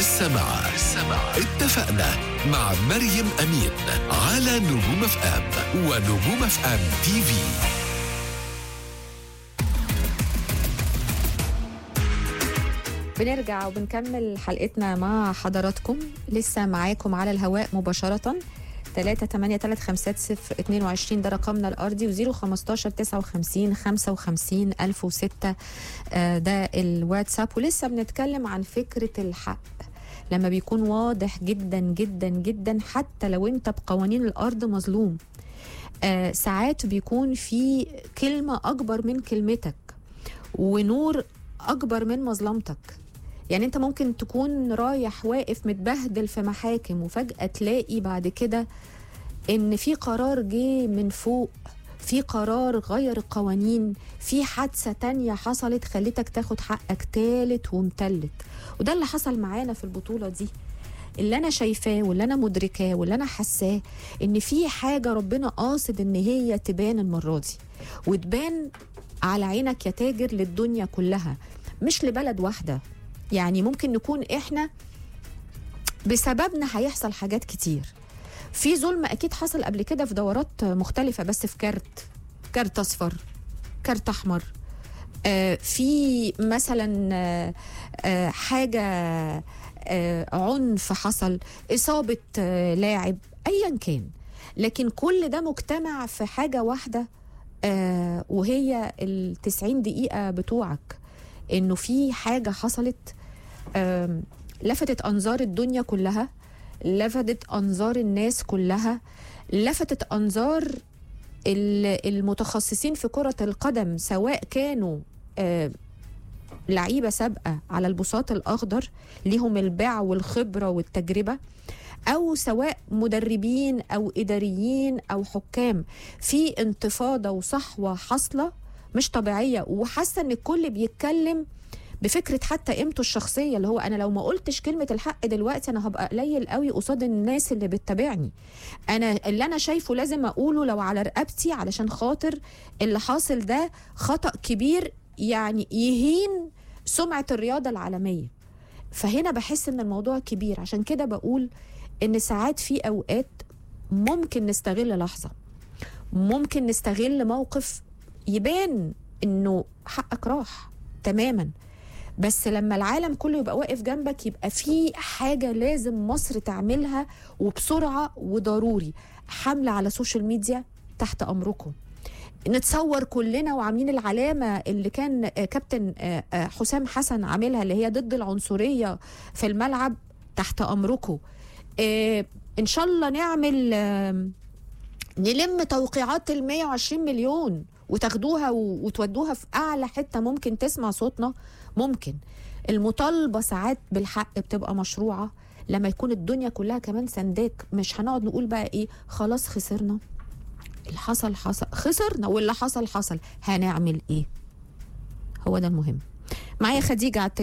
لسه مع اتفقنا مع مريم أمين على نجوم اف ام ونجوم اف ام تي في بنرجع وبنكمل حلقتنا مع حضراتكم لسه معاكم على الهواء مباشرة 3 8 3 5 0 22 ده رقمنا الارضي و 015 59 55 1006 آه، ده الواتساب ولسه بنتكلم عن فكرة الحق لما بيكون واضح جدا جدا جدا حتى لو انت بقوانين الارض مظلوم آه ساعات بيكون في كلمة أكبر من كلمتك ونور أكبر من مظلمتك يعني انت ممكن تكون رايح واقف متبهدل في محاكم وفجأة تلاقي بعد كده ان في قرار جه من فوق في قرار غير القوانين في حادثة تانية حصلت خلتك تاخد حقك تالت ومتلت وده اللي حصل معانا في البطولة دي اللي انا شايفاه واللي انا مدركاه واللي انا حاساه ان في حاجه ربنا قاصد ان هي تبان المره دي وتبان على عينك يا تاجر للدنيا كلها مش لبلد واحده يعني ممكن نكون احنا بسببنا هيحصل حاجات كتير في ظلم اكيد حصل قبل كده في دورات مختلفه بس في كارت كارت اصفر كارت احمر آه في مثلا آه آه حاجه آه عنف حصل اصابه آه لاعب ايا كان لكن كل ده مجتمع في حاجه واحده آه وهي ال 90 دقيقه بتوعك انه في حاجه حصلت آه لفتت انظار الدنيا كلها لفتت انظار الناس كلها لفتت انظار ال- المتخصصين في كرة القدم سواء كانوا آه، لعيبة سابقة على البساط الأخضر ليهم الباع والخبرة والتجربة أو سواء مدربين أو إداريين أو حكام في انتفاضة وصحوة حاصلة مش طبيعية وحاسة إن الكل بيتكلم بفكره حتى قيمته الشخصيه اللي هو انا لو ما قلتش كلمه الحق دلوقتي انا هبقى قليل قوي قصاد الناس اللي بتتابعني انا اللي انا شايفه لازم اقوله لو على رقبتي علشان خاطر اللي حاصل ده خطا كبير يعني يهين سمعه الرياضه العالميه فهنا بحس ان الموضوع كبير عشان كده بقول ان ساعات في اوقات ممكن نستغل لحظه ممكن نستغل موقف يبان انه حقك راح تماما بس لما العالم كله يبقى واقف جنبك يبقى في حاجة لازم مصر تعملها وبسرعة وضروري حملة على السوشيال ميديا تحت أمركم نتصور كلنا وعاملين العلامة اللي كان آه، كابتن آه، آه، حسام حسن عاملها اللي هي ضد العنصرية في الملعب تحت أمركم آه، إن شاء الله نعمل آم، نلم توقيعات ال 120 مليون وتاخدوها و- وتودوها في اعلى حته ممكن تسمع صوتنا ممكن المطالبه ساعات بالحق بتبقى مشروعه لما يكون الدنيا كلها كمان سنداك مش هنقعد نقول بقى ايه خلاص خسرنا اللي حصل حصل خسرنا واللي حصل حصل هنعمل ايه هو ده المهم معايا خديجه على التليفون